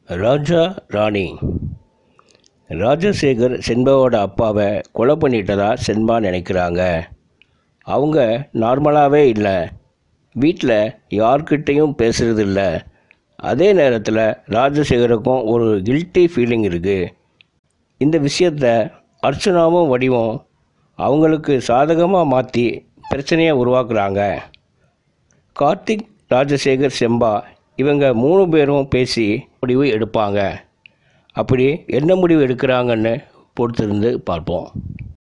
ராஜா ராணி ராஜசேகர் செண்பாவோட அப்பாவை கொலை பண்ணிட்டதா செண்பா நினைக்கிறாங்க அவங்க நார்மலாகவே இல்லை வீட்டில் யார்கிட்டேயும் பேசுறது இல்ல அதே நேரத்தில் ராஜசேகருக்கும் ஒரு கில்ட்டி ஃபீலிங் இருக்குது இந்த விஷயத்த அர்ச்சனாவும் வடிவும் அவங்களுக்கு சாதகமாக மாற்றி பிரச்சனையை உருவாக்குறாங்க கார்த்திக் ராஜசேகர் செம்பா இவங்க மூணு பேரும் பேசி முடிவு எடுப்பாங்க அப்படி என்ன முடிவு எடுக்கிறாங்கன்னு பொறுத்திருந்து பார்ப்போம்